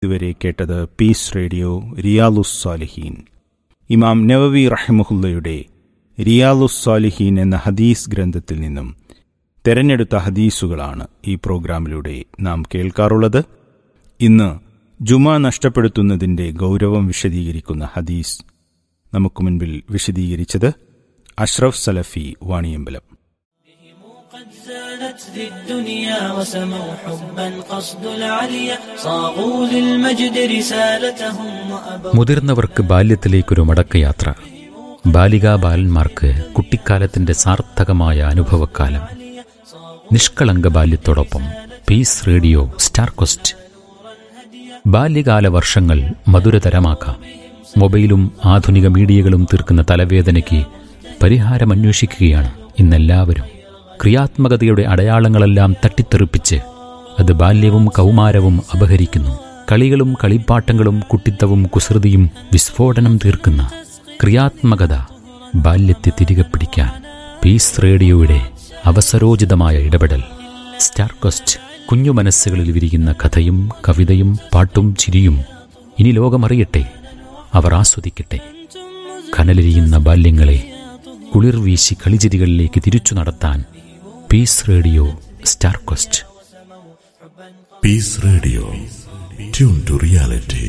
ഇതുവരെ കേട്ടത് piece radio റിയാലുസ് സാലിഹീൻ ഇമാം നവവി റഹ്മുല്ലയുടെ റിയാലുസ് സാലിഹീൻ എന്ന ഹദീസ് ഗ്രന്ഥത്തിൽ നിന്നും തെരഞ്ഞെടുത്ത ഹദീസുകളാണ് ഈ പ്രോഗ്രാമിലൂടെ നാം കേൾക്കാറുള്ളത് ഇന്ന് ജുമ നഷ്ടപ്പെടുത്തുന്നതിൻ്റെ ഗൗരവം വിശദീകരിക്കുന്ന ഹദീസ് നമുക്ക് മുൻപിൽ വിശദീകരിച്ചത് അഷ്റഫ് സലഫി വാണിയമ്പലം قد زانت ذي الدنيا وسموا حبا قصد العليا صاغوا للمجد رسالتهم وأبوا മുതിർന്നവർക്ക് ബാല്യത്തിലേക്കൊരു മടക്കയാത്ര ബാലികാ ബാലന്മാർക്ക് കുട്ടിക്കാലത്തിന്റെ സാർത്ഥകമായ അനുഭവക്കാലം നിഷ്കളങ്ക ബാല്യത്തോടൊപ്പം പീസ് റേഡിയോ സ്റ്റാർ കൊസ്റ്റ് ബാല്യകാല വർഷങ്ങൾ മധുരതരമാക്കാം മൊബൈലും ആധുനിക മീഡിയകളും തീർക്കുന്ന തലവേദനയ്ക്ക് പരിഹാരമന്വേഷിക്കുകയാണ് ഇന്നെല്ലാവരും ക്രിയാത്മകതയുടെ അടയാളങ്ങളെല്ലാം തട്ടിത്തെറിപ്പിച്ച് അത് ബാല്യവും കൗമാരവും അപഹരിക്കുന്നു കളികളും കളിപ്പാട്ടങ്ങളും കുട്ടിത്തവും കുസൃതിയും വിസ്ഫോടനം തീർക്കുന്ന ക്രിയാത്മകത ബാല്യത്തെ തിരികെ പിടിക്കാൻ പീസ് റേഡിയോയുടെ അവസരോചിതമായ ഇടപെടൽ സ്റ്റാർ കൊസ്റ്റ് കുഞ്ഞു മനസ്സുകളിൽ വിരിയുന്ന കഥയും കവിതയും പാട്ടും ചിരിയും ഇനി ലോകമറിയട്ടെ അവർ ആസ്വദിക്കട്ടെ കനലിരിയുന്ന ബാല്യങ്ങളെ കുളിർ വീശി കളിചിരികളിലേക്ക് തിരിച്ചു നടത്താൻ peace radio star coast Peace Radio. Tune to reality.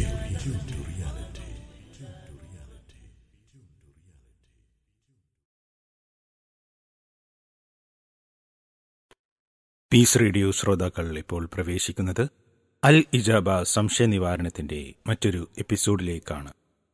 Peace radio ശ്രോതാക്കൾ ഇപ്പോൾ പ്രവേശിക്കുന്നത് അൽ ഇജാബ സംശയ നിവാരണത്തിന്റെ മറ്റൊരു എപ്പിസോഡിലേക്കാണ്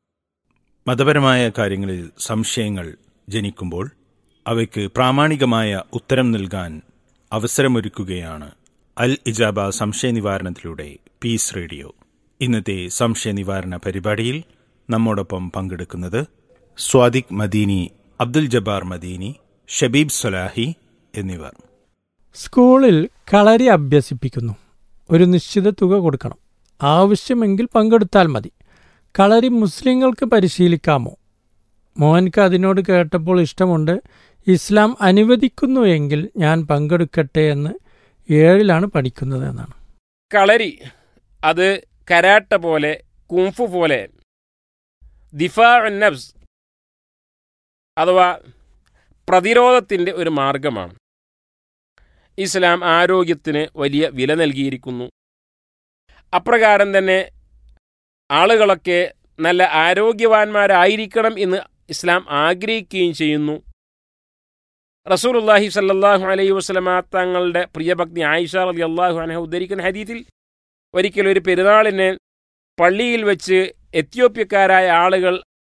മതപരമായ കാര്യങ്ങളിൽ സംശയങ്ങൾ ജനിക്കുമ്പോൾ അവയ്ക്ക് പ്രാമാണികമായ ഉത്തരം നൽകാൻ അവസരമൊരുക്കുകയാണ് അൽ ഇജാബ സംശയ നിവാരണത്തിലൂടെ പീസ് റേഡിയോ ഇന്നത്തെ സംശയ നിവാരണ പരിപാടിയിൽ നമ്മോടൊപ്പം പങ്കെടുക്കുന്നത് സ്വാദിഖ് മദീനി അബ്ദുൽ ജബ്ബാർ മദീനി ഷബീബ് സലാഹി എന്നിവർ സ്കൂളിൽ കളരി അഭ്യസിപ്പിക്കുന്നു ഒരു നിശ്ചിത തുക കൊടുക്കണം ആവശ്യമെങ്കിൽ പങ്കെടുത്താൽ മതി കളരി മുസ്ലിങ്ങൾക്ക് പരിശീലിക്കാമോ മോഹൻക്ക് അതിനോട് കേട്ടപ്പോൾ ഇഷ്ടമുണ്ട് ഇസ്ലാം അനുവദിക്കുന്നു എങ്കിൽ ഞാൻ പങ്കെടുക്കട്ടെ എന്ന് ഏഴിലാണ് പഠിക്കുന്നത് എന്നാണ് കളരി അത് കരാട്ട പോലെ കുംഫു പോലെ ദിഫാ നബ്സ് അഥവാ പ്രതിരോധത്തിൻ്റെ ഒരു മാർഗമാണ് ഇസ്ലാം ആരോഗ്യത്തിന് വലിയ വില നൽകിയിരിക്കുന്നു അപ്രകാരം തന്നെ ആളുകളൊക്കെ നല്ല ആരോഗ്യവാന്മാരായിരിക്കണം എന്ന് ഇസ്ലാം ആഗ്രഹിക്കുകയും ചെയ്യുന്നു റസൂലുല്ലാഹി സല്ലല്ലാഹു അലൈഹി വസല്ലമ തങ്ങളുടെ പ്രിയഭക്തി ആയിഷ റളി അള്ളാഹു അനഹ ഉദ്ധരിക്കുന്ന ഹദീത്തിൽ ഒരിക്കൽ ഒരു പെരുന്നാളിന് പള്ളിയിൽ വെച്ച് എത്യോപ്യക്കാരായ ആളുകൾ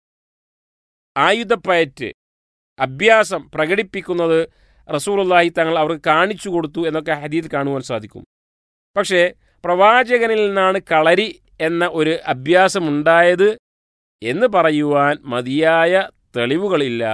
ആയുധപ്പയറ്റ് അഭ്യാസം പ്രകടിപ്പിക്കുന്നത് റസൂലുള്ളാഹി തങ്ങൾ അവർക്ക് കാണിച്ചു കൊടുത്തു എന്നൊക്കെ ഹദീദ് കാണുവാൻ സാധിക്കും പക്ഷേ പ്രവാചകനിൽ നിന്നാണ് കളരി എന്ന ഒരു അഭ്യാസമുണ്ടായത് എന്ന് പറയുവാൻ മതിയായ തെളിവുകളില്ല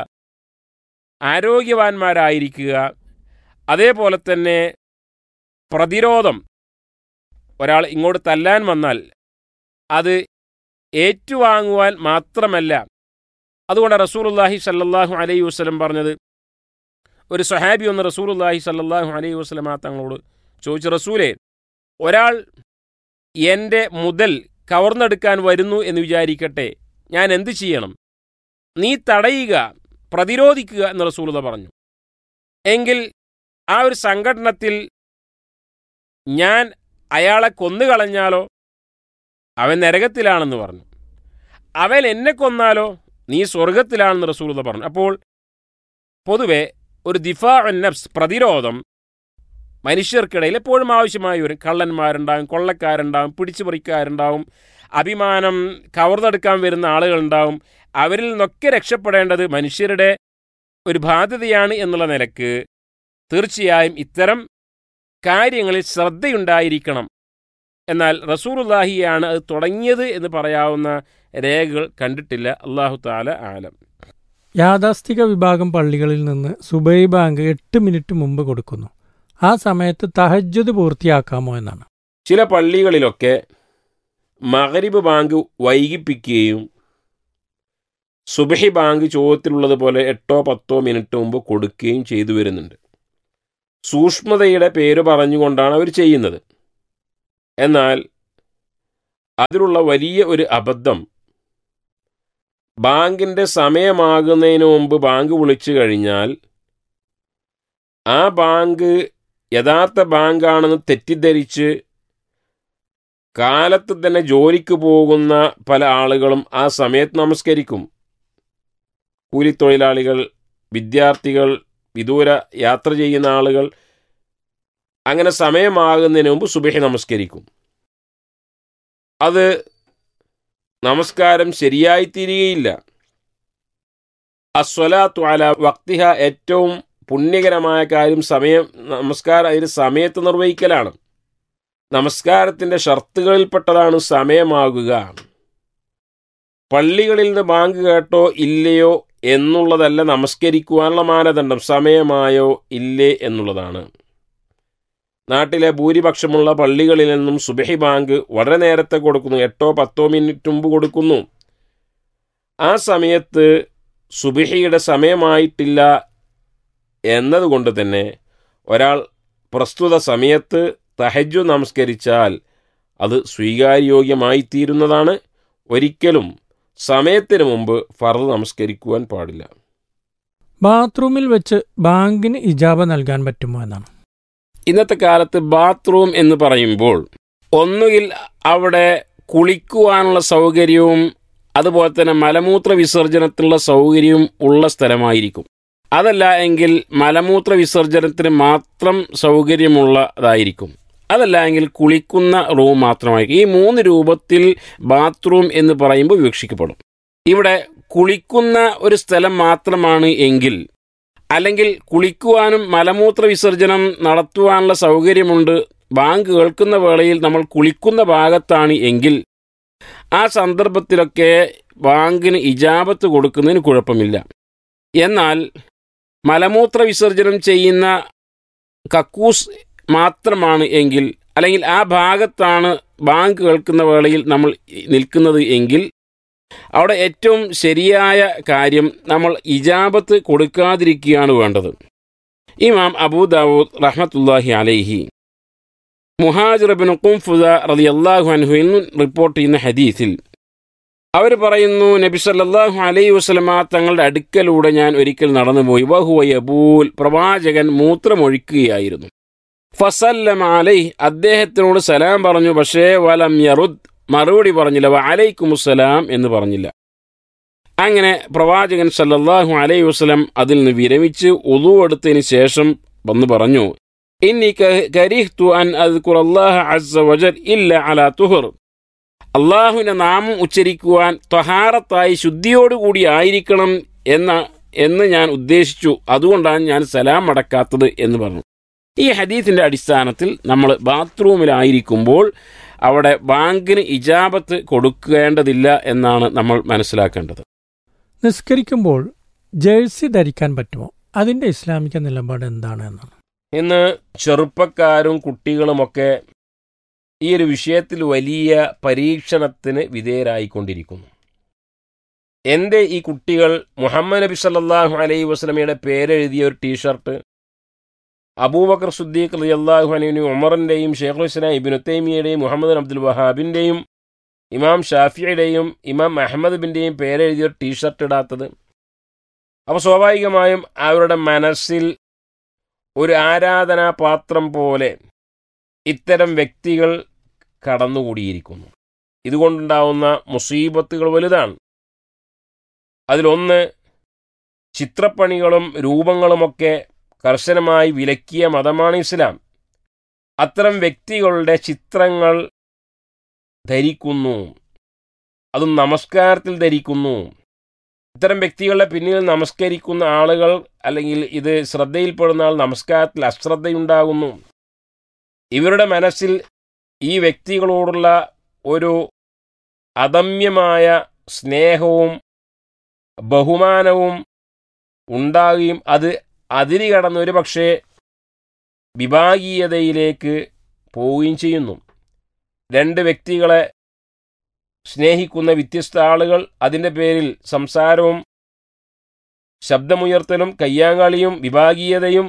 ആരോഗ്യവാന്മാരായിരിക്കുക അതേപോലെ തന്നെ പ്രതിരോധം ഒരാൾ ഇങ്ങോട്ട് തല്ലാൻ വന്നാൽ അത് ഏറ്റുവാങ്ങുവാൻ മാത്രമല്ല അതുകൊണ്ട് റസൂലുള്ളാഹി സല്ലല്ലാഹു അലൈഹി വസല്ലം പറഞ്ഞത് ഒരു സഹാബി ഒന്ന് റസൂലുള്ളാഹി സല്ലല്ലാഹു അലൈഹി വസല്ലം തങ്ങളോട് ചോദിച്ചു റസൂലേ ഒരാൾ എൻ്റെ മുതൽ കവർന്നെടുക്കാൻ വരുന്നു എന്ന് വിചാരിക്കട്ടെ ഞാൻ എന്ത് ചെയ്യണം നീ തടയുക പ്രതിരോധിക്കുക എന്ന് റസൂലത പറഞ്ഞു എങ്കിൽ ആ ഒരു സംഘടനത്തിൽ ഞാൻ അയാളെ കൊന്നുകളഞ്ഞാലോ അവൻ നരകത്തിലാണെന്ന് പറഞ്ഞു അവൻ എന്നെ കൊന്നാലോ നീ സ്വർഗത്തിലാണെന്ന് റസൂലത പറഞ്ഞു അപ്പോൾ പൊതുവെ ഒരു ദിഫാ നഫ്സ് പ്രതിരോധം മനുഷ്യർക്കിടയിൽ എപ്പോഴും ആവശ്യമായി വരും കള്ളന്മാരുണ്ടാവും കൊള്ളക്കാരുണ്ടാവും പിടിച്ചുപറിക്കാരുണ്ടാവും അഭിമാനം കവർന്നെടുക്കാൻ വരുന്ന ആളുകളുണ്ടാവും അവരിൽ നിന്നൊക്കെ രക്ഷപ്പെടേണ്ടത് മനുഷ്യരുടെ ഒരു ബാധ്യതയാണ് എന്നുള്ള നിലക്ക് തീർച്ചയായും ഇത്തരം കാര്യങ്ങളിൽ ശ്രദ്ധയുണ്ടായിരിക്കണം എന്നാൽ റസൂറുല്ലാഹിയാണ് അത് തുടങ്ങിയത് എന്ന് പറയാവുന്ന രേഖകൾ കണ്ടിട്ടില്ല അള്ളാഹു താല ആലം യാഥാസ്ഥിക വിഭാഗം പള്ളികളിൽ നിന്ന് സുബൈ ബാങ്ക് എട്ട് മിനിറ്റ് മുമ്പ് കൊടുക്കുന്നു ആ സമയത്ത് തഹജ്ജുദ് പൂർത്തിയാക്കാമോ എന്നാണ് ചില പള്ളികളിലൊക്കെ മകരിബ് ബാങ്ക് വൈകിപ്പിക്കുകയും സുബഹി ബാങ്ക് ചോദ്യത്തിലുള്ളതുപോലെ എട്ടോ പത്തോ മിനിറ്റ് മുമ്പ് കൊടുക്കുകയും ചെയ്തു വരുന്നുണ്ട് സൂക്ഷ്മതയുടെ പേര് പറഞ്ഞുകൊണ്ടാണ് അവർ ചെയ്യുന്നത് എന്നാൽ അതിലുള്ള വലിയ ഒരു അബദ്ധം ബാങ്കിൻ്റെ സമയമാകുന്നതിന് മുമ്പ് ബാങ്ക് വിളിച്ചു കഴിഞ്ഞാൽ ആ ബാങ്ക് യഥാർത്ഥ ബാങ്കാണെന്ന് തെറ്റിദ്ധരിച്ച് കാലത്ത് തന്നെ ജോലിക്ക് പോകുന്ന പല ആളുകളും ആ സമയത്ത് നമസ്കരിക്കും കൂലിത്തൊഴിലാളികൾ വിദ്യാർത്ഥികൾ വിദൂര യാത്ര ചെയ്യുന്ന ആളുകൾ അങ്ങനെ സമയമാകുന്നതിന് മുമ്പ് സുബഹി നമസ്കരിക്കും അത് നമസ്കാരം ശരിയായി തീരുകയില്ല അസ്വലാത്തു അല വക്തിഹ ഏറ്റവും പുണ്യകരമായ കാര്യം സമയം നമസ്കാരം അതിന് സമയത്ത് നിർവഹിക്കലാണ് നമസ്കാരത്തിൻ്റെ ഷർത്തുകളിൽപ്പെട്ടതാണ് സമയമാകുക പള്ളികളിൽ നിന്ന് ബാങ്ക് കേട്ടോ ഇല്ലയോ എന്നുള്ളതല്ല നമസ്കരിക്കുവാനുള്ള മാനദണ്ഡം സമയമായോ ഇല്ലേ എന്നുള്ളതാണ് നാട്ടിലെ ഭൂരിപക്ഷമുള്ള പള്ളികളിൽ നിന്നും സുബഹി ബാങ്ക് വളരെ നേരത്തെ കൊടുക്കുന്നു എട്ടോ പത്തോ മിനിറ്റ് മുമ്പ് കൊടുക്കുന്നു ആ സമയത്ത് സുബഹിയുടെ സമയമായിട്ടില്ല എന്നതുകൊണ്ട് തന്നെ ഒരാൾ പ്രസ്തുത സമയത്ത് തഹജു നമസ്കരിച്ചാൽ അത് സ്വീകാര്യോഗ്യമായി തീരുന്നതാണ് ഒരിക്കലും സമയത്തിന് മുമ്പ് ഫർദ് നമസ്കരിക്കുവാൻ പാടില്ല ബാത്റൂമിൽ വെച്ച് ബാങ്കിന് ഇജാബ നൽകാൻ പറ്റുമോ എന്നാണ് ഇന്നത്തെ കാലത്ത് ബാത്റൂം എന്ന് പറയുമ്പോൾ ഒന്നുകിൽ അവിടെ കുളിക്കുവാനുള്ള സൗകര്യവും അതുപോലെ തന്നെ മലമൂത്ര വിസർജനത്തിനുള്ള സൗകര്യവും ഉള്ള സ്ഥലമായിരിക്കും അതല്ല എങ്കിൽ മലമൂത്ര വിസർജനത്തിന് മാത്രം സൗകര്യമുള്ളതായിരിക്കും അതല്ല എങ്കിൽ കുളിക്കുന്ന റൂം മാത്രമായിരിക്കും ഈ മൂന്ന് രൂപത്തിൽ ബാത്റൂം എന്ന് പറയുമ്പോൾ വിവക്ഷിക്കപ്പെടും ഇവിടെ കുളിക്കുന്ന ഒരു സ്ഥലം മാത്രമാണ് എങ്കിൽ അല്ലെങ്കിൽ കുളിക്കുവാനും മലമൂത്ര വിസർജനം നടത്തുവാനുള്ള സൗകര്യമുണ്ട് ബാങ്ക് കേൾക്കുന്ന വേളയിൽ നമ്മൾ കുളിക്കുന്ന ഭാഗത്താണ് എങ്കിൽ ആ സന്ദർഭത്തിലൊക്കെ ബാങ്കിന് ഇജാബത്ത് കൊടുക്കുന്നതിന് കുഴപ്പമില്ല എന്നാൽ മലമൂത്ര വിസർജനം ചെയ്യുന്ന കക്കൂസ് മാത്രമാണ് എങ്കിൽ അല്ലെങ്കിൽ ആ ഭാഗത്താണ് ബാങ്ക് കേൾക്കുന്ന വേളയിൽ നമ്മൾ നിൽക്കുന്നത് എങ്കിൽ അവിടെ ഏറ്റവും ശരിയായ കാര്യം നമ്മൾ ഇജാബത്ത് കൊടുക്കാതിരിക്കുകയാണ് വേണ്ടത് ഇമാം അബൂദാവൂദ് റഹ്മത്തുല്ലാഹി അലൈഹി മുഹാജിർ ബിൻ കുംഫുദ റലി അള്ളാഹു അൻഹുവിൽ നിന്ന് റിപ്പോർട്ട് ചെയ്യുന്ന ഹദീസിൽ അവർ പറയുന്നു നബി സല്ലല്ലാഹു അലൈഹി വസല്ലമ തങ്ങളുടെ അടുക്കലൂടെ ഞാൻ ഒരിക്കൽ നടന്നുപോയി വഹുവ യബൂൽ പ്രവാചകൻ മൂത്രമൊഴിക്കുകയായിരുന്നു ഫസല്ലം അലൈഹ് അദ്ദേഹത്തിനോട് സലാം പറഞ്ഞു പക്ഷേ വലം യറുദ് മറുപടി പറഞ്ഞില്ല വ അലൈക്കുമുസലാം എന്ന് പറഞ്ഞില്ല അങ്ങനെ പ്രവാചകൻ സല്ലല്ലാഹു അലൈഹി വസല്ലം അതിൽ നിന്ന് വിരമിച്ച് ഉദു എടുത്തതിന് ശേഷം വന്ന് പറഞ്ഞു ഇന്നി കരിഹ്തു അൻ അദ്കുറല്ലാഹ അസ്സ വജൽ ഇല്ല അലാ തുഹർ അള്ളാഹുവിന്റെ നാമം ഉച്ചരിക്കുവാൻ ത്വഹാറത്തായി ശുദ്ധിയോടുകൂടി ആയിരിക്കണം എന്ന എന്ന് ഞാൻ ഉദ്ദേശിച്ചു അതുകൊണ്ടാണ് ഞാൻ സലാം അടക്കാത്തത് എന്ന് പറഞ്ഞു ഈ ഹദീസിന്റെ അടിസ്ഥാനത്തിൽ നമ്മൾ ബാത്റൂമിലായിരിക്കുമ്പോൾ അവിടെ ബാങ്കിന് ഇജാബത്ത് കൊടുക്കേണ്ടതില്ല എന്നാണ് നമ്മൾ മനസ്സിലാക്കേണ്ടത് നിസ്കരിക്കുമ്പോൾ ജേഴ്സി ധരിക്കാൻ പറ്റുമോ അതിന്റെ ഇസ്ലാമിക നിലപാട് എന്താണ് എന്നാണ് ഇന്ന് ചെറുപ്പക്കാരും കുട്ടികളുമൊക്കെ ഈ ഒരു വിഷയത്തിൽ വലിയ പരീക്ഷണത്തിന് വിധേയരായിക്കൊണ്ടിരിക്കുന്നു എൻ്റെ ഈ കുട്ടികൾ മുഹമ്മദ് നബി സല്ലല്ലാഹു അലൈഹി വസ്ലമയുടെ പേരെഴുതിയ ഒരു ടീഷർട്ട് അബൂബക്കർ സുദ്ദീഖ് റളിയല്ലാഹു അൻഹുവിനും ഉമറിൻ്റെയും ഷെയ്ഖുൽ ഇസ്ലാം ഇബ്നു തൈമിയയുടെയും മുഹമ്മദ് അബ്ദുൽ വഹാബിൻ്റെയും ഇമാം ഷാഫിയുടെയും ഇമാം അഹമ്മദ് ബിൻ്റെയും പേരെഴുതിയ ഒരു ടീഷർട്ട് ഇടാത്തത് അപ്പോൾ സ്വാഭാവികമായും അവരുടെ മനസ്സിൽ ഒരു ആരാധനാപാത്രം പോലെ ഇത്തരം വ്യക്തികൾ കടന്നുകൂടിയിരിക്കുന്നു ഇതുകൊണ്ടുണ്ടാവുന്ന മുസീബത്തുകൾ വലുതാണ് അതിലൊന്ന് ചിത്രപ്പണികളും രൂപങ്ങളുമൊക്കെ കർശനമായി വിലക്കിയ മതമാണ് ഇസ്ലാം അത്തരം വ്യക്തികളുടെ ചിത്രങ്ങൾ ധരിക്കുന്നു അതും നമസ്കാരത്തിൽ ധരിക്കുന്നു ഇത്തരം വ്യക്തികളുടെ പിന്നിൽ നമസ്കരിക്കുന്ന ആളുകൾ അല്ലെങ്കിൽ ഇത് ശ്രദ്ധയിൽപ്പെടുന്ന ആൾ നമസ്കാരത്തിൽ അശ്രദ്ധയുണ്ടാകുന്നു ഇവരുടെ മനസ്സിൽ ഈ വ്യക്തികളോടുള്ള ഒരു അദമ്യമായ സ്നേഹവും ബഹുമാനവും ഉണ്ടാകുകയും അത് അതിരി കടന്ന് ഒരു പക്ഷേ വിഭാഗീയതയിലേക്ക് പോവുകയും ചെയ്യുന്നു രണ്ട് വ്യക്തികളെ സ്നേഹിക്കുന്ന വ്യത്യസ്ത ആളുകൾ അതിൻ്റെ പേരിൽ സംസാരവും ശബ്ദമുയർത്തലും കയ്യാങ്കളിയും വിഭാഗീയതയും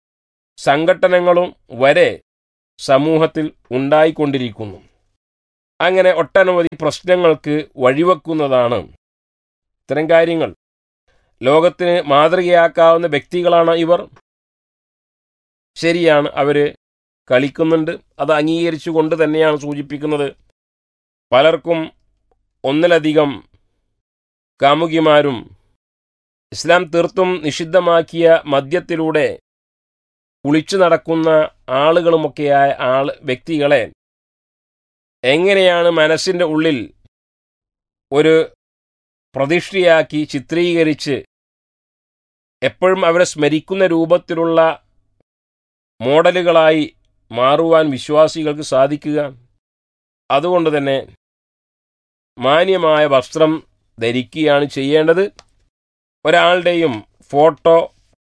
സംഘട്ടനങ്ങളും വരെ സമൂഹത്തിൽ ഉണ്ടായിക്കൊണ്ടിരിക്കുന്നു അങ്ങനെ ഒട്ടനവധി പ്രശ്നങ്ങൾക്ക് വഴിവെക്കുന്നതാണ് ഇത്തരം കാര്യങ്ങൾ ലോകത്തിന് മാതൃകയാക്കാവുന്ന വ്യക്തികളാണ് ഇവർ ശരിയാണ് അവർ കളിക്കുന്നുണ്ട് അത് അംഗീകരിച്ചുകൊണ്ട് തന്നെയാണ് സൂചിപ്പിക്കുന്നത് പലർക്കും ഒന്നിലധികം കാമുകിമാരും ഇസ്ലാം തീർത്തും നിഷിദ്ധമാക്കിയ മദ്യത്തിലൂടെ കുളിച്ചു നടക്കുന്ന ആളുകളുമൊക്കെയായ ആൾ വ്യക്തികളെ എങ്ങനെയാണ് മനസ്സിൻ്റെ ഉള്ളിൽ ഒരു പ്രതിഷ്ഠയാക്കി ചിത്രീകരിച്ച് എപ്പോഴും അവരെ സ്മരിക്കുന്ന രൂപത്തിലുള്ള മോഡലുകളായി മാറുവാൻ വിശ്വാസികൾക്ക് സാധിക്കുക അതുകൊണ്ട് തന്നെ മാന്യമായ വസ്ത്രം ധരിക്കുകയാണ് ചെയ്യേണ്ടത് ഒരാളുടെയും ഫോട്ടോ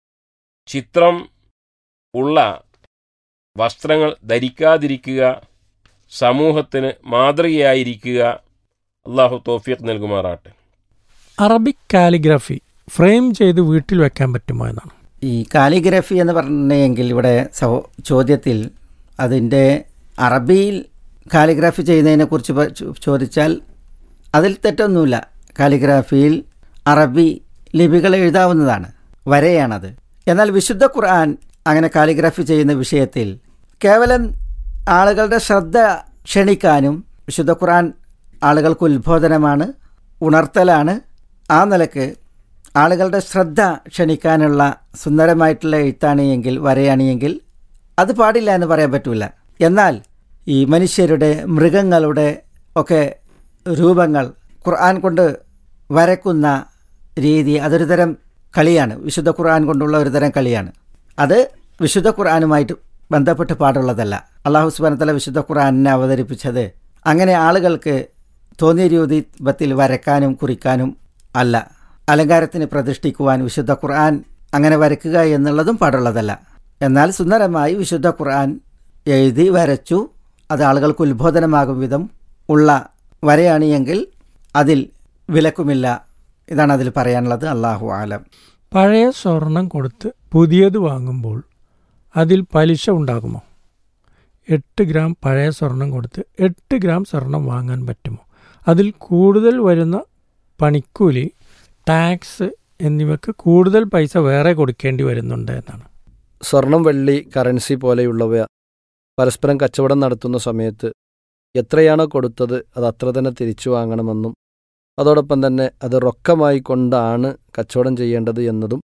ചിത്രം ഉള്ള വസ്ത്രങ്ങൾ ധരിക്കാതിരിക്കുക സമൂഹത്തിന് മാതൃകയായിരിക്കുക അള്ളാഹു തോഫിയത്ത് നൽകുമാറാട്ടെ അറബിക് കാലിഗ്രഫി ഫ്രെയിം ചെയ്ത് വീട്ടിൽ വെക്കാൻ പറ്റുമോ എന്നാണ് ഈ കാലിഗ്രഫി എന്ന് പറഞ്ഞെങ്കിൽ ഇവിടെ സഹോ ചോദ്യത്തിൽ അതിൻ്റെ അറബിയിൽ കാലിഗ്രാഫി ചെയ്യുന്നതിനെക്കുറിച്ച് പ- ചോ- ചോദിച്ചാൽ അതിൽ തെറ്റൊന്നുമില്ല കാലിഗ്രാഫിയിൽ അറബി ലിപികൾ എഴുതാവുന്നതാണ് വരെയാണത് എന്നാൽ വിശുദ്ധ ഖുർആൻ അങ്ങനെ കാലിഗ്രാഫി ചെയ്യുന്ന വിഷയത്തിൽ കേവലം ആളുകളുടെ ശ്രദ്ധ ക്ഷണിക്കാനും വിശുദ്ധ ഖുർആൻ ആളുകൾക്ക് ഉത്ബോധനമാണ് ഉണർത്തലാണ് ആ നിലക്ക് ആളുകളുടെ ശ്രദ്ധ ക്ഷണിക്കാനുള്ള സുന്ദരമായിട്ടുള്ള എഴുത്താണ് എങ്കിൽ വരയാണ് എങ്കിൽ അത് പാടില്ല എന്ന് പറയാൻ പറ്റില്ല എന്നാൽ ഈ മനുഷ്യരുടെ മൃഗങ്ങളുടെ ഒക്കെ രൂപങ്ങൾ ഖുർആൻ കൊണ്ട് വരക്കുന്ന രീതി അതൊരു തരം കളിയാണ് വിശുദ്ധ ഖുർആൻ കൊണ്ടുള്ള ഒരു തരം കളിയാണ് അത് വിശുദ്ധ ഖുർആനുമായിട്ട് ബന്ധപ്പെട്ട് പാടുള്ളതല്ല അള്ളാഹു സുബാനത്തല വിശുദ്ധ ഖുർആനെ അവതരിപ്പിച്ചത് അങ്ങനെ ആളുകൾക്ക് തോന്നിയ രൂപത്തിൽ വരക്കാനും കുറിക്കാനും അല്ല അലങ്കാരത്തിന് പ്രതിഷ്ഠിക്കുവാൻ വിശുദ്ധ ഖുർആൻ അങ്ങനെ വരയ്ക്കുക എന്നുള്ളതും പാടുള്ളതല്ല എന്നാൽ സുന്ദരമായി വിശുദ്ധ ഖുർആൻ എഴുതി വരച്ചു അത് ആളുകൾക്ക് ഉത്ബോധനമാകും വിധം ഉള്ള വരയാണ് എങ്കിൽ അതിൽ വിലക്കുമില്ല ഇതാണ് അതിൽ പറയാനുള്ളത് അള്ളാഹു ആലം പഴയ സ്വർണം കൊടുത്ത് പുതിയത് വാങ്ങുമ്പോൾ അതിൽ പലിശ ഉണ്ടാകുമോ എട്ട് ഗ്രാം പഴയ സ്വർണം കൊടുത്ത് എട്ട് ഗ്രാം സ്വർണം വാങ്ങാൻ പറ്റുമോ അതിൽ കൂടുതൽ വരുന്ന പണിക്കൂലി ടാക്സ് എന്നിവയ്ക്ക് കൂടുതൽ പൈസ വേറെ കൊടുക്കേണ്ടി വരുന്നുണ്ട് എന്നാണ് സ്വർണം വെള്ളി കറൻസി പോലെയുള്ളവ പരസ്പരം കച്ചവടം നടത്തുന്ന സമയത്ത് എത്രയാണോ കൊടുത്തത് അത് അത്ര തന്നെ തിരിച്ചു വാങ്ങണമെന്നും അതോടൊപ്പം തന്നെ അത് റൊക്കമായി കൊണ്ടാണ് കച്ചവടം ചെയ്യേണ്ടത് എന്നതും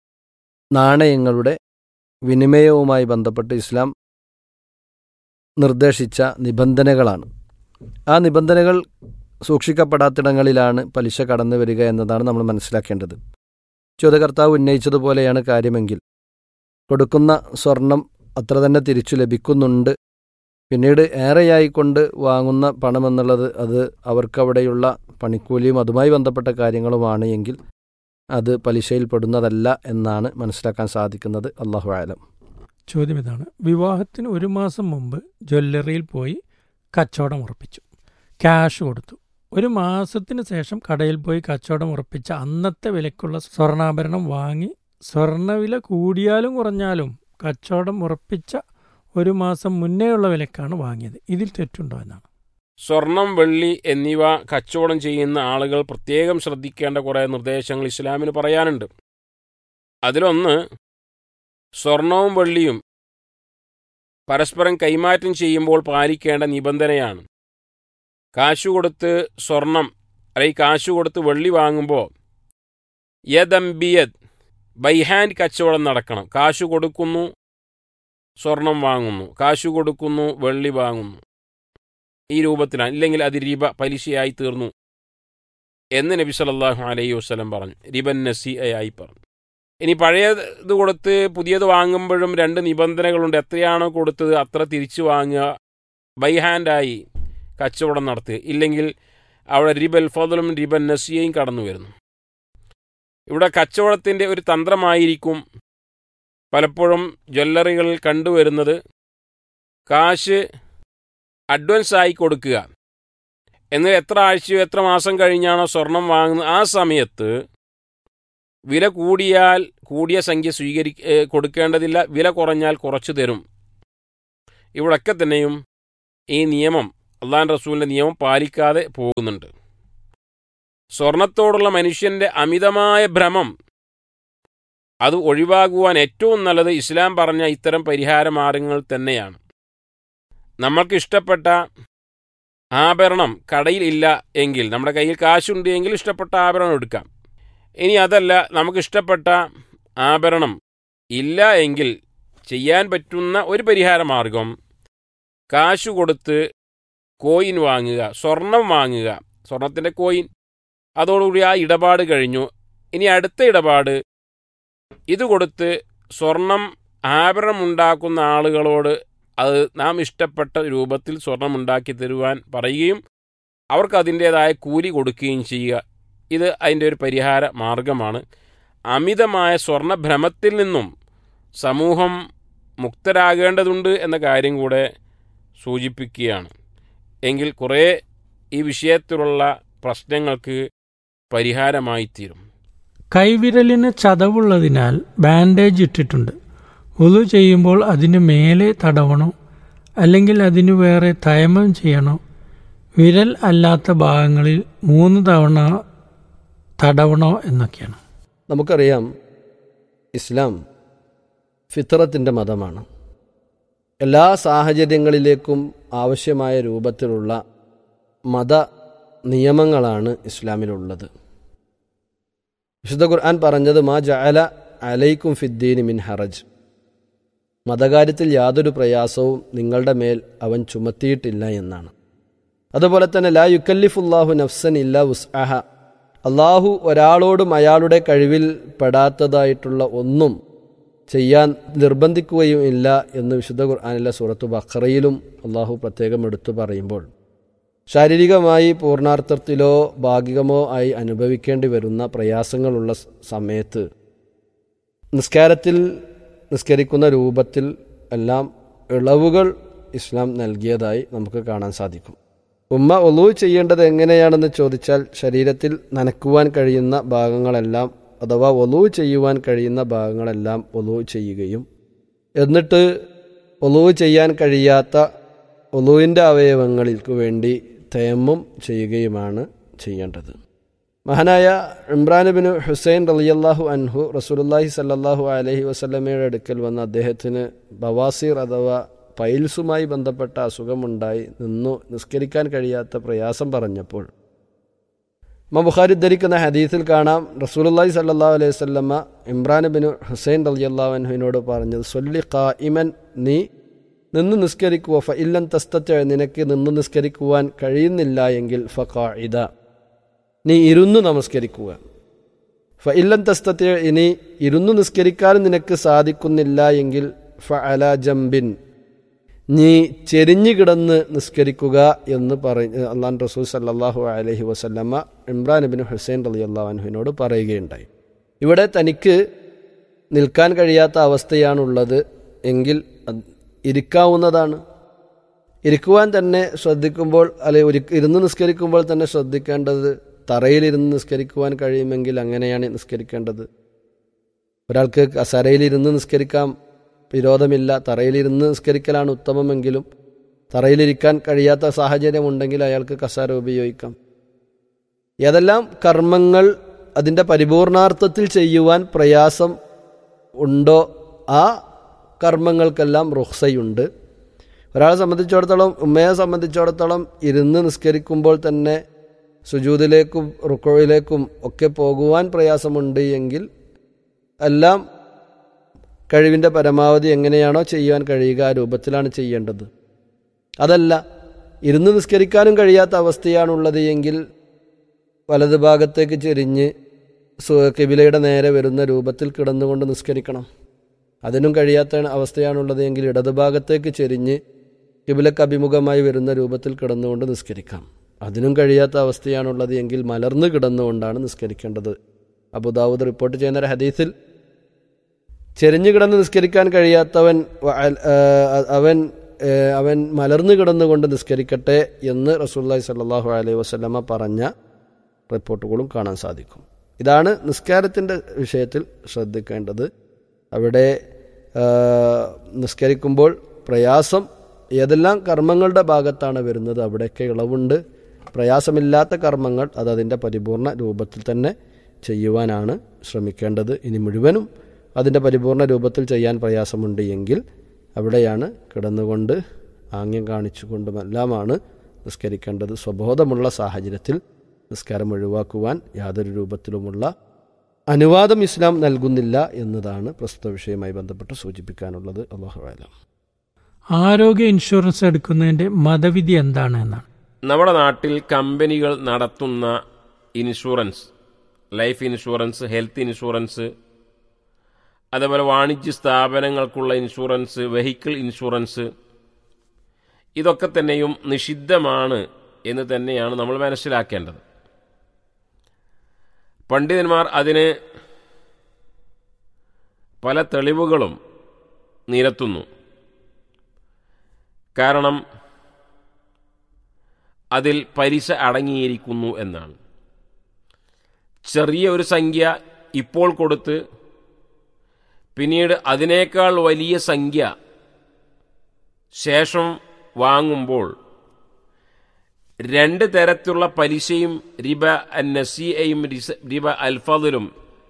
നാണയങ്ങളുടെ വിനിമയവുമായി ബന്ധപ്പെട്ട് ഇസ്ലാം നിർദ്ദേശിച്ച നിബന്ധനകളാണ് ആ നിബന്ധനകൾ സൂക്ഷിക്കപ്പെടാത്തിടങ്ങളിലാണ് പലിശ കടന്നു വരിക എന്നതാണ് നമ്മൾ മനസ്സിലാക്കേണ്ടത് ചോദ്യകർത്താവ് ഉന്നയിച്ചതുപോലെയാണ് കാര്യമെങ്കിൽ കൊടുക്കുന്ന സ്വർണം അത്ര തന്നെ തിരിച്ചു ലഭിക്കുന്നുണ്ട് പിന്നീട് ഏറെയായിക്കൊണ്ട് വാങ്ങുന്ന പണമെന്നുള്ളത് അത് അവർക്കവിടെയുള്ള പണിക്കൂലിയും അതുമായി ബന്ധപ്പെട്ട കാര്യങ്ങളുമാണ് എങ്കിൽ അത് പലിശയിൽ പെടുന്നതല്ല എന്നാണ് മനസ്സിലാക്കാൻ സാധിക്കുന്നത് അള്ളാഹു ആലം ചോദ്യം ഇതാണ് വിവാഹത്തിന് ഒരു മാസം മുമ്പ് ജ്വല്ലറിയിൽ പോയി കച്ചവടം ഉറപ്പിച്ചു ക്യാഷ് കൊടുത്തു ഒരു മാസത്തിന് ശേഷം കടയിൽ പോയി കച്ചവടം ഉറപ്പിച്ച അന്നത്തെ വിലക്കുള്ള സ്വർണ്ണാഭരണം വാങ്ങി സ്വർണ്ണവില കൂടിയാലും കുറഞ്ഞാലും കച്ചവടം ഉറപ്പിച്ച ഒരു മാസം മുന്നേയുള്ള വിലക്കാണ് വാങ്ങിയത് ഇതിൽ തെറ്റുണ്ടോ എന്നാണ് സ്വർണം വെള്ളി എന്നിവ കച്ചവടം ചെയ്യുന്ന ആളുകൾ പ്രത്യേകം ശ്രദ്ധിക്കേണ്ട കുറേ നിർദ്ദേശങ്ങൾ ഇസ്ലാമിന് പറയാനുണ്ട് അതിലൊന്ന് സ്വർണവും വെള്ളിയും പരസ്പരം കൈമാറ്റം ചെയ്യുമ്പോൾ പാലിക്കേണ്ട നിബന്ധനയാണ് കാശു കൊടുത്ത് സ്വർണം അല്ലെങ്കിൽ കാശു കൊടുത്ത് വെള്ളി വാങ്ങുമ്പോൾ യദംബിയദ് ബൈ ഹാൻഡ് കച്ചവടം നടക്കണം കാശു കൊടുക്കുന്നു സ്വർണം വാങ്ങുന്നു കാശു കൊടുക്കുന്നു വെള്ളി വാങ്ങുന്നു ഈ രൂപത്തിലാണ് ഇല്ലെങ്കിൽ അത് റിബ പലിശയായി തീർന്നു എന്ന് നബി സല്ലല്ലാഹു അലൈഹി വസല്ലം പറഞ്ഞു റിബൻ നസി ആയി പറഞ്ഞു ഇനി പഴയത് കൊടുത്ത് പുതിയത് വാങ്ങുമ്പോഴും രണ്ട് നിബന്ധനകളുണ്ട് എത്രയാണോ കൊടുത്തത് അത്ര തിരിച്ചു വാങ്ങുക ബൈ ഹാൻഡായി കച്ചവടം നടത്തുക ഇല്ലെങ്കിൽ അവിടെ റിബൽ ഫضലും റിബൻ നസിയയും കടന്നു വരുന്നു ഇവിടെ കച്ചവടത്തിൻ്റെ ഒരു തന്ത്രമായിരിക്കും പലപ്പോഴും ജ്വല്ലറികളിൽ കണ്ടുവരുന്നത് കാശ് അഡ്വാൻസ് ആയി കൊടുക്കുക എന്നാൽ എത്ര ആഴ്ചയോ എത്ര മാസം കഴിഞ്ഞാണോ സ്വർണം വാങ്ങുന്നത് ആ സമയത്ത് വില കൂടിയാൽ കൂടിയ സംഖ്യ സ്വീകരി ഏ, കൊടുക്കേണ്ടതില്ല വില കുറഞ്ഞാൽ കുറച്ചു തരും ഇവിടൊക്കെ തന്നെയും ഈ നിയമം അള്ളാൻ റസൂലിൻ്റെ നിയമം പാലിക്കാതെ പോകുന്നുണ്ട് സ്വർണത്തോടുള്ള മനുഷ്യൻ്റെ അമിതമായ ഭ്രമം അത് ഒഴിവാകുവാൻ ഏറ്റവും നല്ലത് ഇസ്ലാം പറഞ്ഞ ഇത്തരം പരിഹാര മാർഗങ്ങൾ തന്നെയാണ് നമ്മൾക്ക് ഇഷ്ടപ്പെട്ട ആഭരണം കടയിൽ ഇല്ല എങ്കിൽ നമ്മുടെ കയ്യിൽ കാശുണ്ട് എങ്കിൽ ഇഷ്ടപ്പെട്ട ആഭരണം എടുക്കാം ഇനി അതല്ല നമുക്ക് ഇഷ്ടപ്പെട്ട ആഭരണം ഇല്ല എങ്കിൽ ചെയ്യാൻ പറ്റുന്ന ഒരു പരിഹാര മാർഗം കാശ് കൊടുത്ത് കോയിൻ വാങ്ങുക സ്വർണം വാങ്ങുക സ്വർണത്തിൻ്റെ കോയിൻ അതോടുകൂടി ആ ഇടപാട് കഴിഞ്ഞു ഇനി അടുത്ത ഇടപാട് ഇത് കൊടുത്ത് സ്വർണം ആഭരണം ഉണ്ടാക്കുന്ന ആളുകളോട് അത് നാം ഇഷ്ടപ്പെട്ട രൂപത്തിൽ സ്വർണം ഉണ്ടാക്കി തരുവാൻ പറയുകയും അവർക്ക് അതിൻ്റേതായ കൂലി കൊടുക്കുകയും ചെയ്യുക ഇത് അതിൻ്റെ ഒരു പരിഹാര മാർഗമാണ് അമിതമായ സ്വർണഭ്രമത്തിൽ നിന്നും സമൂഹം മുക്തരാകേണ്ടതുണ്ട് എന്ന കാര്യം കൂടെ സൂചിപ്പിക്കുകയാണ് എങ്കിൽ കുറേ ഈ വിഷയത്തിലുള്ള പ്രശ്നങ്ങൾക്ക് പരിഹാരമായിത്തീരും കൈവിരലിന് ചതവുള്ളതിനാൽ ബാൻഡേജ് ഇട്ടിട്ടുണ്ട് ഉളു ചെയ്യുമ്പോൾ അതിന് മേലെ തടവണോ അല്ലെങ്കിൽ അതിനു വേറെ തയമം ചെയ്യണോ വിരൽ അല്ലാത്ത ഭാഗങ്ങളിൽ മൂന്ന് തവണ തടവണോ എന്നൊക്കെയാണ് നമുക്കറിയാം ഇസ്ലാം ഫിത്രത്തിൻ്റെ മതമാണ് എല്ലാ സാഹചര്യങ്ങളിലേക്കും ആവശ്യമായ രൂപത്തിലുള്ള മത നിയമങ്ങളാണ് ഇസ്ലാമിലുള്ളത് വിശുദ്ധ ഖുർആൻ പറഞ്ഞത് മാ ജഅല അലൈക്കും ഫിദ്ദീൻ മിൻ ഹറജ് മതകാര്യത്തിൽ യാതൊരു പ്രയാസവും നിങ്ങളുടെ മേൽ അവൻ ചുമത്തിയിട്ടില്ല എന്നാണ് അതുപോലെ തന്നെ ലാ യുക്കല്ലിഫുല്ലാഹു നഫ്സൻ ഇല്ല ഉസ്അഹ അള്ളാഹു ഒരാളോടും അയാളുടെ കഴിവിൽ പെടാത്തതായിട്ടുള്ള ഒന്നും ചെയ്യാൻ നിർബന്ധിക്കുകയും ഇല്ല എന്ന് വിശുദ്ധ ഖുർആാനിലെ സൂറത്ത് ബഖറയിലും അള്ളാഹു പ്രത്യേകം എടുത്തു പറയുമ്പോൾ ശാരീരികമായി പൂർണാർത്ഥത്തിലോ ഭാഗികമോ ആയി അനുഭവിക്കേണ്ടി വരുന്ന പ്രയാസങ്ങളുള്ള സ- സമയത്ത് നിസ്കാരത്തിൽ നിസ്കരിക്കുന്ന രൂപത്തിൽ എല്ലാം ഇളവുകൾ ഇസ്ലാം നൽകിയതായി നമുക്ക് കാണാൻ സാധിക്കും ഉമ്മ ഒലു ചെയ്യേണ്ടത് എങ്ങനെയാണെന്ന് ചോദിച്ചാൽ ശരീരത്തിൽ നനക്കുവാൻ കഴിയുന്ന ഭാഗങ്ങളെല്ലാം അഥവാ ഒലു ചെയ്യുവാൻ കഴിയുന്ന ഭാഗങ്ങളെല്ലാം ഒലു ചെയ്യുകയും എന്നിട്ട് ഒലു ചെയ്യാൻ കഴിയാത്ത ഒലുവിൻ്റെ അവയവങ്ങൾക്ക് വേണ്ടി തയമ്മും ചെയ്യുകയുമാണ് ചെയ്യേണ്ടത് മഹാനായ ഇമ്രാൻ ബിൻ ഹുസൈൻ റളിയല്ലാഹു അൻഹു റസൂലുള്ളാഹി സല്ലല്ലാഹു അലൈഹി വസല്ലമയുടെ അടുക്കൽ വന്ന് അദ്ദേഹത്തിന് ബവാസീർ അഥവാ പൈൽസുമായി ബന്ധപ്പെട്ട അസുഖമുണ്ടായി നിന്നു നിസ്കരിക്കാൻ കഴിയാത്ത പ്രയാസം പറഞ്ഞപ്പോൾ ഇമാം ബുഖാരി ധരിക്കുന്ന ഹദീസിൽ കാണാം റസൂലുള്ളാഹി സല്ലല്ലാഹു അലൈഹി വസല്ലമ ഇമ്രാൻ ബിൻ ഹുസൈൻ റളിയല്ലാഹു അൻഹുവിനോട് പറഞ്ഞത് സൊല്ലി ഖായിമൻ നീ നിന്ന് നിസ്കരിക്കുക ഫ ഇല്ലൻ തസ്തത്തെ നിനക്ക് നിന്ന് നിസ്കരിക്കുവാൻ കഴിയുന്നില്ല എങ്കിൽ ഫ ഖാഇദ നീ ഇരുന്നു നമസ്കരിക്കുക ഫ ഇല്ലൻ തസ്തത്തെ ഇനി ഇരുന്നു നിസ്കരിക്കാനും നിനക്ക് സാധിക്കുന്നില്ല എങ്കിൽ ഫ അല ജംബിൻ നീ ചെരിഞ്ഞു കിടന്ന് നിസ്കരിക്കുക എന്ന് പറഞ്ഞ് അള്ളാൻ റസൂൽ സല്ലാഹു അലഹി വസല്ലമ്മ ഇമ്രാൻ ബിൻ ഹുസൈൻ അലി അള്ളാഹുവിനോട് പറയുകയുണ്ടായി ഇവിടെ തനിക്ക് നിൽക്കാൻ കഴിയാത്ത അവസ്ഥയാണുള്ളത് എങ്കിൽ അത് ഇരിക്കാവുന്നതാണ് ഇരിക്കുവാൻ തന്നെ ശ്രദ്ധിക്കുമ്പോൾ അല്ലെ ഒരു ഇരുന്ന് നിസ്കരിക്കുമ്പോൾ തന്നെ ശ്രദ്ധിക്കേണ്ടത് തറയിലിരുന്ന് നിസ്കരിക്കുവാൻ കഴിയുമെങ്കിൽ അങ്ങനെയാണ് നിസ്കരിക്കേണ്ടത് ഒരാൾക്ക് കസരയിലിരുന്ന് നിസ്കരിക്കാം വിരോധമില്ല തറയിലിരുന്ന് നിസ്കരിക്കലാണ് ഉത്തമമെങ്കിലും തറയിലിരിക്കാൻ കഴിയാത്ത സാഹചര്യമുണ്ടെങ്കിൽ അയാൾക്ക് കസാര ഉപയോഗിക്കാം ഏതെല്ലാം കർമ്മങ്ങൾ അതിൻ്റെ പരിപൂർണാർത്ഥത്തിൽ ചെയ്യുവാൻ പ്രയാസം ഉണ്ടോ ആ കർമ്മങ്ങൾക്കെല്ലാം റുഹ്സയുണ്ട് ഒരാളെ സംബന്ധിച്ചിടത്തോളം ഉമ്മയെ സംബന്ധിച്ചിടത്തോളം ഇരുന്ന് നിസ്കരിക്കുമ്പോൾ തന്നെ സുജൂദിലേക്കും റുക്കോയിലേക്കും ഒക്കെ പോകുവാൻ പ്രയാസമുണ്ട് എങ്കിൽ എല്ലാം കഴിവിൻ്റെ പരമാവധി എങ്ങനെയാണോ ചെയ്യുവാൻ കഴിയുക ആ രൂപത്തിലാണ് ചെയ്യേണ്ടത് അതല്ല ഇരുന്ന് നിസ്കരിക്കാനും കഴിയാത്ത അവസ്ഥയാണുള്ളത് എങ്കിൽ വലത് ഭാഗത്തേക്ക് ചെരിഞ്ഞ് സു- കിബിലയുടെ നേരെ വരുന്ന രൂപത്തിൽ കിടന്നുകൊണ്ട് നിസ്കരിക്കണം അതിനും കഴിയാത്ത അവസ്ഥയാണുള്ളത് എങ്കിൽ ഇടതുഭാഗത്തേക്ക് ചെരിഞ്ഞ് കിബിലക്ക് അഭിമുഖമായി വരുന്ന രൂപത്തിൽ കിടന്നുകൊണ്ട് നിസ്കരിക്കാം അതിനും കഴിയാത്ത അവസ്ഥയാണുള്ളത് എങ്കിൽ മലർന്നു കിടന്നുകൊണ്ടാണ് നിസ്കരിക്കേണ്ടത് അബുദാവൂദ് റിപ്പോർട്ട് ചെയ്യുന്ന ഒരു ഹദീസിൽ ചെരിഞ്ഞു കിടന്ന് നിസ്കരിക്കാൻ കഴിയാത്തവൻ വ- അൽ- ആ, അവൻ ഏ, അവൻ മലർന്നു കിടന്നുകൊണ്ട് നിസ്കരിക്കട്ടെ എന്ന് റസൂല്ലായി സല്ലാഹു അലൈഹി വസ്ലമ പറഞ്ഞ റിപ്പോർട്ടുകളും കാണാൻ സാധിക്കും ഇതാണ് നിസ്കാരത്തിൻ്റെ വിഷയത്തിൽ ശ്രദ്ധിക്കേണ്ടത് അവിടെ ആ, നിസ്കരിക്കുമ്പോൾ പ്രയാസം ഏതെല്ലാം കർമ്മങ്ങളുടെ ഭാഗത്താണ് വരുന്നത് അവിടെയൊക്കെ ഇളവുണ്ട് പ്രയാസമില്ലാത്ത കർമ്മങ്ങൾ അത് അതിൻ്റെ പരിപൂർണ രൂപത്തിൽ തന്നെ ചെയ്യുവാനാണ് ശ്രമിക്കേണ്ടത് ഇനി മുഴുവനും അതിൻ്റെ പരിപൂർണ രൂപത്തിൽ ചെയ്യാൻ പ്രയാസമുണ്ട് എങ്കിൽ അവിടെയാണ് കിടന്നുകൊണ്ട് ആംഗ്യം കാണിച്ചുകൊണ്ടുമെല്ലാമാണ് നിസ്കരിക്കേണ്ടത് സ്വബോധമുള്ള സാഹചര്യത്തിൽ നിസ്കാരം ഒഴിവാക്കുവാൻ യാതൊരു രൂപത്തിലുമുള്ള അനുവാദം ഇസ്ലാം നൽകുന്നില്ല എന്നതാണ് പ്രസ്തുത വിഷയവുമായി ബന്ധപ്പെട്ട് സൂചിപ്പിക്കാനുള്ളത് അള്ളാഹു ആലം ആരോഗ്യ ഇൻഷുറൻസ് എടുക്കുന്നതിന്റെ മതവിധി എന്താണ് എന്നാണ് നമ്മുടെ നാട്ടിൽ കമ്പനികൾ നടത്തുന്ന insurance life insurance health insurance അതേപോലെ വാണിജ്യ സ്ഥാപനങ്ങൾക്കുള്ള ഇൻഷുറൻസ് വെഹിക്കിൾ ഇൻഷുറൻസ് ഇതൊക്കെ തന്നെയും നിഷിദ്ധമാണ് എന്ന് തന്നെയാണ് നമ്മൾ മനസ്സിലാക്കേണ്ടത് പണ്ഡിതന്മാർ അതിന് പല തെളിവുകളും നിരത്തുന്നു കാരണം അതിൽ പലിശ അടങ്ങിയിരിക്കുന്നു എന്നാണ് ചെറിയ ഒരു സംഖ്യ ഇപ്പോൾ കൊടുത്ത് പിന്നീട് അതിനേക്കാൾ വലിയ സംഖ്യ ശേഷം വാങ്ങുമ്പോൾ രണ്ട് തരത്തിലുള്ള പലിശയും റിബ നസിയയും റിബ അൽഫദിലും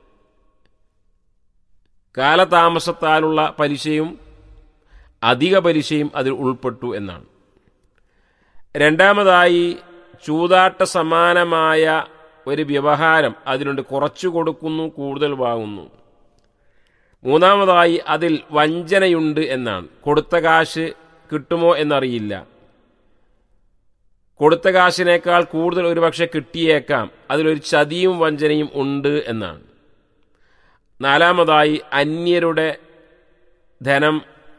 കാലതാമസത്താലുള്ള പലിശയും അധിക പലിശയും അതിൽ ഉൾപ്പെട്ടു എന്നാണ് രണ്ടാമതായി ചൂതാട്ട സമാനമായ ഒരു വ്യവഹാരം അതിനുണ്ട് കുറച്ചു കൊടുക്കുന്നു കൂടുതൽ വാങ്ങുന്നു മൂന്നാമതായി അതിൽ വഞ്ചനയുണ്ട് എന്നാണ് കൊടുത്ത കാശ് കിട്ടുമോ എന്നറിയില്ല കൊടുത്ത കാശിനേക്കാൾ കൂടുതൽ ഒരുപക്ഷെ കിട്ടിയേക്കാം അതിലൊരു ചതിയും വഞ്ചനയും ഉണ്ട് എന്നാണ് നാലാമതായി അന്യരുടെ ധനം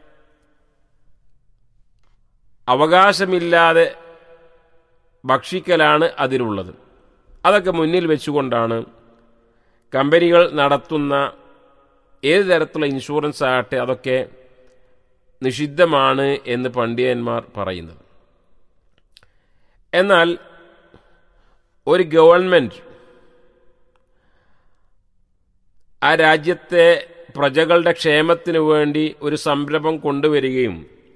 അവകാശമില്ലാതെ ഭക്ഷിക്കലാണ് അതിലുള്ളത് അതൊക്കെ മുന്നിൽ വെച്ചുകൊണ്ടാണ് കമ്പനികൾ നടത്തുന്ന ഏത് തരത്തിലുള്ള ഇൻഷുറൻസ് ആകട്ടെ അതൊക്കെ നിഷിദ്ധമാണ് എന്ന് പണ്ഡിതന്മാർ പറയുന്നത് എന്നാൽ ഒരു ഗവൺമെൻറ് ആ രാജ്യത്തെ പ്രജകളുടെ ക്ഷേമത്തിനു വേണ്ടി ഒരു സംരംഭം കൊണ്ടുവരികയും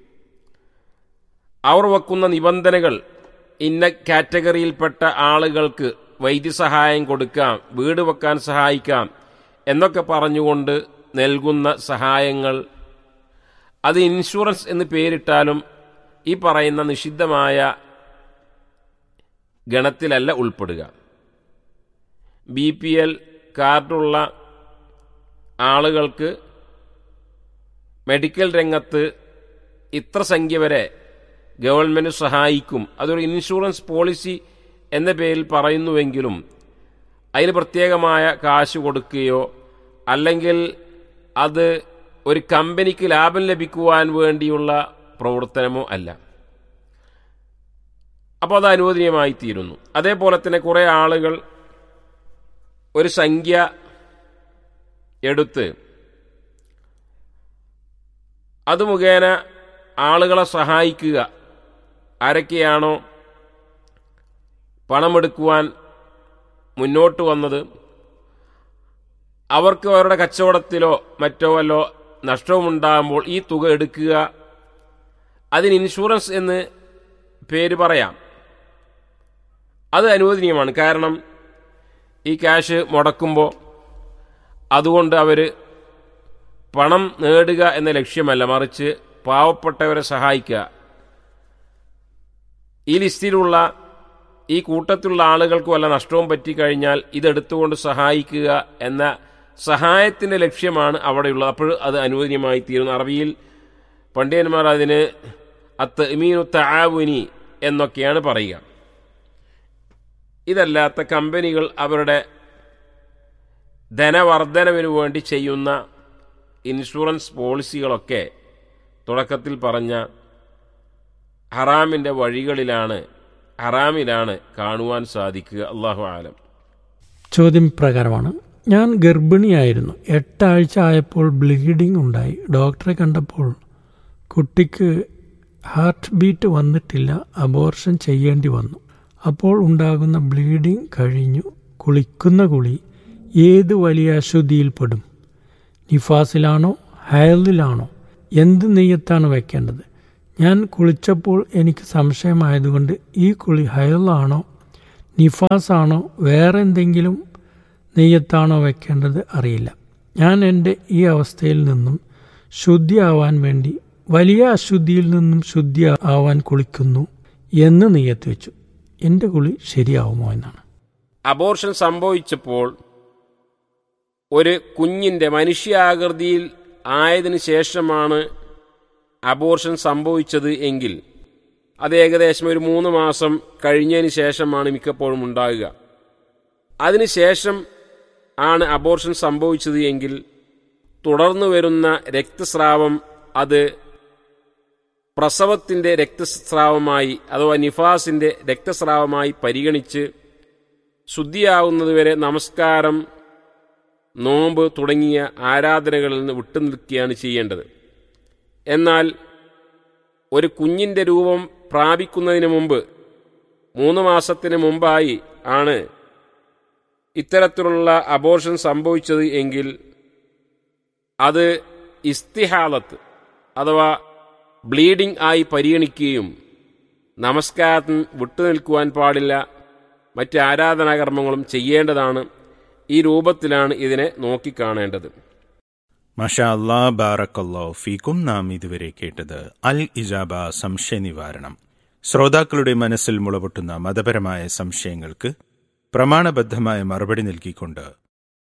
അവർ വെക്കുന്ന നിബന്ധനകൾ ഇന്ന കാറ്റഗറിയിൽപ്പെട്ട ആളുകൾക്ക് വൈദ്യസഹായം കൊടുക്കാം വീട് വെക്കാൻ സഹായിക്കാം എന്നൊക്കെ പറഞ്ഞുകൊണ്ട് നൽകുന്ന സഹായങ്ങൾ അത് ഇൻഷുറൻസ് എന്ന് പേരിട്ടാലും ഈ പറയുന്ന നിഷിദ്ധമായ ഗണത്തിലല്ല ഉൾപ്പെടുക ബി പി എൽ കാർഡുള്ള ആളുകൾക്ക് മെഡിക്കൽ രംഗത്ത് ഇത്ര സംഖ്യ വരെ ഗവൺമെൻറ് സഹായിക്കും അതൊരു ഇൻഷുറൻസ് പോളിസി എന്ന പേരിൽ പറയുന്നുവെങ്കിലും അതിന് പ്രത്യേകമായ കാശ് കൊടുക്കുകയോ അല്ലെങ്കിൽ അത് ഒരു കമ്പനിക്ക് ലാഭം ലഭിക്കുവാൻ വേണ്ടിയുള്ള പ്രവർത്തനമോ അല്ല അപ്പോൾ അത് അനുവദനീയമായി തീരുന്നു അതേപോലെ തന്നെ കുറേ ആളുകൾ ഒരു സംഖ്യ എടുത്ത് അത് മുഖേന ആളുകളെ സഹായിക്കുക ആരൊക്കെയാണോ പണമെടുക്കുവാൻ മുന്നോട്ട് വന്നത് അവർക്ക് അവരുടെ കച്ചവടത്തിലോ മറ്റോ വല്ലോ നഷ്ടവുമുണ്ടാകുമ്പോൾ ഈ തുക എടുക്കുക അതിന് ഇൻഷുറൻസ് എന്ന് പേര് പറയാം അത് അനുവദനീയമാണ് കാരണം ഈ ക്യാഷ് മുടക്കുമ്പോൾ അതുകൊണ്ട് അവർ പണം നേടുക എന്ന ലക്ഷ്യമല്ല മറിച്ച് പാവപ്പെട്ടവരെ സഹായിക്കുക ഈ ലിസ്റ്റിലുള്ള ഈ കൂട്ടത്തിലുള്ള ആളുകൾക്ക് വല്ല നഷ്ടവും പറ്റിക്കഴിഞ്ഞാൽ ഇതെടുത്തുകൊണ്ട് സഹായിക്കുക എന്ന സഹായത്തിൻ്റെ ലക്ഷ്യമാണ് അവിടെയുള്ളത് അപ്പോൾ അത് അനുവദനീയമായി തീരുന്നു അറബിയിൽ പണ്ഡിതന്മാർ അതിന് അത്ത് ഇമീനു താവുനി എന്നൊക്കെയാണ് പറയുക ഇതല്ലാത്ത കമ്പനികൾ അവരുടെ ധനവർദ്ധനവിനു വേണ്ടി ചെയ്യുന്ന ഇൻഷുറൻസ് പോളിസികളൊക്കെ തുടക്കത്തിൽ പറഞ്ഞ ഹറാമിൻ്റെ വഴികളിലാണ് ഹറാമിലാണ് കാണുവാൻ സാധിക്കുക അള്ളാഹു ആലം ചോദ്യം പ്രകാരമാണ് ഞാൻ ഗർഭിണിയായിരുന്നു എട്ടാഴ്ച ആയപ്പോൾ ബ്ലീഡിംഗ് ഉണ്ടായി ഡോക്ടറെ കണ്ടപ്പോൾ കുട്ടിക്ക് ഹാർട്ട് ബീറ്റ് വന്നിട്ടില്ല അബോർഷൻ ചെയ്യേണ്ടി വന്നു അപ്പോൾ ഉണ്ടാകുന്ന ബ്ലീഡിംഗ് കഴിഞ്ഞു കുളിക്കുന്ന കുളി ഏത് വലിയ അശുദ്ധിയിൽപ്പെടും നിഫാസിലാണോ ഹയലിലാണോ എന്ത് നെയ്യത്താണ് വെക്കേണ്ടത് ഞാൻ കുളിച്ചപ്പോൾ എനിക്ക് സംശയമായതുകൊണ്ട് ഈ കുളി ഹയലാണോ നിഫാസാണോ വേറെ എന്തെങ്കിലും നെയ്യത്താണോ വെക്കേണ്ടത് അറിയില്ല ഞാൻ എൻ്റെ ഈ അവസ്ഥയിൽ നിന്നും ശുദ്ധിയാവാൻ വേണ്ടി വലിയ അശുദ്ധിയിൽ നിന്നും ശുദ്ധി ആവാൻ കുളിക്കുന്നു എന്ന് നെയ്യത്ത് വെച്ചു എൻ്റെ കുളി ശരിയാവുമോ എന്നാണ് അബോർഷൻ സംഭവിച്ചപ്പോൾ ഒരു കുഞ്ഞിൻ്റെ മനുഷ്യാകൃതിയിൽ ആയതിനു ശേഷമാണ് അബോർഷൻ സംഭവിച്ചത് എങ്കിൽ അത് ഏകദേശം ഒരു മൂന്ന് മാസം കഴിഞ്ഞതിന് ശേഷമാണ് മിക്കപ്പോഴും ഉണ്ടാകുക അതിനുശേഷം ആണ് അബോർഷൻ സംഭവിച്ചത് എങ്കിൽ തുടർന്നു വരുന്ന രക്തസ്രാവം അത് പ്രസവത്തിൻ്റെ രക്തസ്രാവമായി അഥവാ നിഫാസിൻ്റെ രക്തസ്രാവമായി പരിഗണിച്ച് ശുദ്ധിയാവുന്നതുവരെ നമസ്കാരം നോമ്പ് തുടങ്ങിയ ആരാധനകളിൽ നിന്ന് വിട്ടുനിൽക്കുകയാണ് ചെയ്യേണ്ടത് എന്നാൽ ഒരു കുഞ്ഞിൻ്റെ രൂപം പ്രാപിക്കുന്നതിന് മുമ്പ് മൂന്ന് മാസത്തിന് മുമ്പായി ആണ് ഇത്തരത്തിലുള്ള അബോർഷൻ സംഭവിച്ചത് എങ്കിൽ അത് ഇസ്തിഹാലത്ത് അഥവാ ബ്ലീഡിംഗ് ആയി പരിഗണിക്കുകയും നമസ്കാരത്തിന് വിട്ടുനിൽക്കുവാൻ പാടില്ല മറ്റ് ആരാധനാകർമ്മങ്ങളും ചെയ്യേണ്ടതാണ് ഈ രൂപത്തിലാണ് ഇതിനെ നോക്കിക്കാണേണ്ടത് മഷാ അല്ലാ ബാറക്കല്ലോ ഫീക്കും നാം ഇതുവരെ കേട്ടത് അൽ ഇജാബ സംശയ നിവാരണം ശ്രോതാക്കളുടെ മനസ്സിൽ മുളപൊട്ടുന്ന മതപരമായ സംശയങ്ങൾക്ക് പ്രമാണബദ്ധമായ മറുപടി നൽകിക്കൊണ്ട്